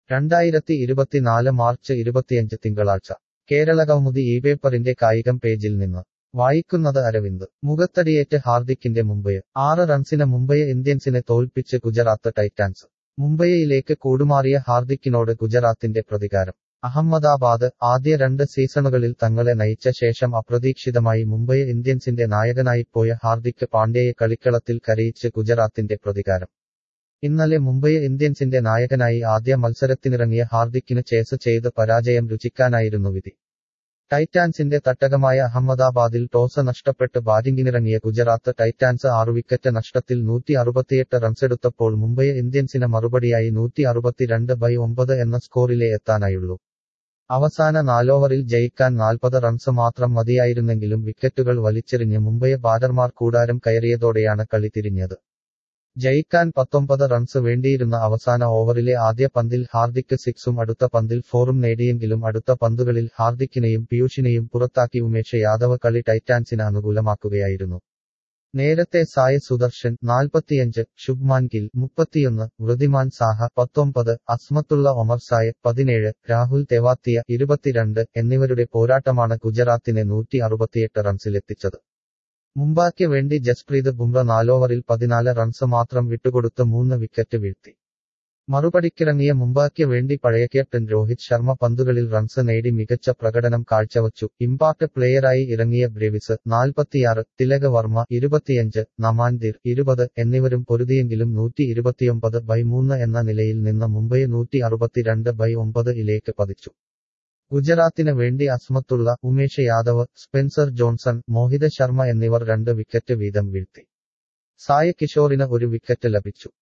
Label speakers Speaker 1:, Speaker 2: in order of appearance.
Speaker 1: രണ്ടായിരത്തി ഇരുപത്തിനാല് മാർച്ച് ഇരുപത്തിയഞ്ച് തിങ്കളാഴ്ച കേരളകൗമുദി ഈ പേപ്പറിന്റെ കായികം പേജിൽ നിന്ന് വായിക്കുന്നത് അരവിന്ദ് മുഖത്തടിയേറ്റ് ഹാർദിക്കിന്റെ മുംബൈ ആറ് റൺസിന് മുംബൈ ഇന്ത്യൻസിനെ തോൽപ്പിച്ച് ഗുജറാത്ത് ടൈറ്റാൻസ് മുംബൈയിലേക്ക് കൂടുമാറിയ ഹാർദിക്കിനോട് ഗുജറാത്തിന്റെ പ്രതികാരം അഹമ്മദാബാദ് ആദ്യ രണ്ട് സീസണുകളിൽ തങ്ങളെ നയിച്ച ശേഷം അപ്രതീക്ഷിതമായി മുംബൈ ഇന്ത്യൻസിന്റെ നായകനായിപ്പോയ ഹാർദിക് പാണ്ഡ്യയെ കളിക്കളത്തിൽ കരയിച്ച് ഗുജറാത്തിന്റെ പ്രതികാരം ഇന്നലെ മുംബൈ ഇന്ത്യൻസിന്റെ നായകനായി ആദ്യ മത്സരത്തിനിറങ്ങിയ ഹാർദിക്കിന് ചേസ് ചെയ്ത് പരാജയം രുചിക്കാനായിരുന്നു വിധി ടൈറ്റാൻസിന്റെ തട്ടകമായ അഹമ്മദാബാദിൽ ടോസ് നഷ്ടപ്പെട്ട് ബാറ്റിംഗിനിറങ്ങിയ ഗുജറാത്ത് ടൈറ്റാൻസ് ആറു വിക്കറ്റ് നഷ്ടത്തിൽ നൂറ്റി അറുപത്തിയെട്ട് റൺസെടുത്തപ്പോൾ മുംബൈ ഇന്ത്യൻസിന് മറുപടിയായി നൂറ്റി അറുപത്തിരണ്ട് ബൈ ഒമ്പത് എന്ന സ്കോറിലെ എത്താനായുള്ളൂ അവസാന നാലോവറിൽ ജയിക്കാൻ നാൽപ്പത് റൺസ് മാത്രം മതിയായിരുന്നെങ്കിലും വിക്കറ്റുകൾ വലിച്ചെറിഞ്ഞ് മുംബൈ ബാറ്റർമാർ കൂടാരം കയറിയതോടെയാണ് കളി തിരിഞ്ഞത് ജയിക്കാൻ പത്തൊമ്പത് റൺസ് വേണ്ടിയിരുന്ന അവസാന ഓവറിലെ ആദ്യ പന്തിൽ ഹാർദിക്ക് സിക്സും അടുത്ത പന്തിൽ ഫോറും നേടിയെങ്കിലും അടുത്ത പന്തുകളിൽ ഹാർദിക്കിനെയും പീയൂഷിനെയും പുറത്താക്കി ഉമേഷ് യാദവ് കളി ടൈറ്റാൻസിന് അനുകൂലമാക്കുകയായിരുന്നു നേരത്തെ സായ് സുദർശൻ നാൽപ്പത്തിയഞ്ച് ശുഭ്മാൻ ഗിൽ മുപ്പത്തിയൊന്ന് വൃതിമാൻ സാഹ പത്തൊമ്പത് അസ്മത്തുള്ള ഒമർ സായ് പതിനേഴ് രാഹുൽ തെവാത്തിയ ഇരുപത്തിരണ്ട് എന്നിവരുടെ പോരാട്ടമാണ് ഗുജറാത്തിനെ നൂറ്റി അറുപത്തിയെട്ട് റൺസിലെത്തിച്ചത് മുംബൈക്ക് വേണ്ടി ജസ്പ്രീത് ബുംറ നാലോവറിൽ പതിനാല് റൺസ് മാത്രം വിട്ടുകൊടുത്ത് മൂന്ന് വിക്കറ്റ് വീഴ്ത്തി മറുപടിക്കിറങ്ങിയ മുംബൈക്ക് വേണ്ടി പഴയ ക്യാപ്റ്റൻ രോഹിത് ശർമ്മ പന്തുകളിൽ റൺസ് നേടി മികച്ച പ്രകടനം കാഴ്ചവച്ചു ഇമ്പാക്ട് പ്ലെയറായി ഇറങ്ങിയ ബ്രേവിസ് നാൽപ്പത്തിയാറ് തിലക വർമ്മ ഇരുപത്തിയഞ്ച് നമാൻദിർ ഇരുപത് എന്നിവരും പൊരുതിയെങ്കിലും നൂറ്റി ഇരുപത്തിയൊമ്പത് ബൈ മൂന്ന് എന്ന നിലയിൽ നിന്ന് മുംബൈ നൂറ്റി അറുപത്തിരണ്ട് ബൈ ഒമ്പത് ഇലേക്ക് പതിച്ചു ഗുജറാത്തിന് വേണ്ടി അസ്മത്തുള്ള ഉമേഷ് യാദവ് സ്പെൻസർ ജോൺസൺ മോഹിത് ശർമ്മ എന്നിവർ രണ്ട് വിക്കറ്റ് വീതം വീഴ്ത്തി സായ കിഷോറിന് ഒരു വിക്കറ്റ് ലഭിച്ചു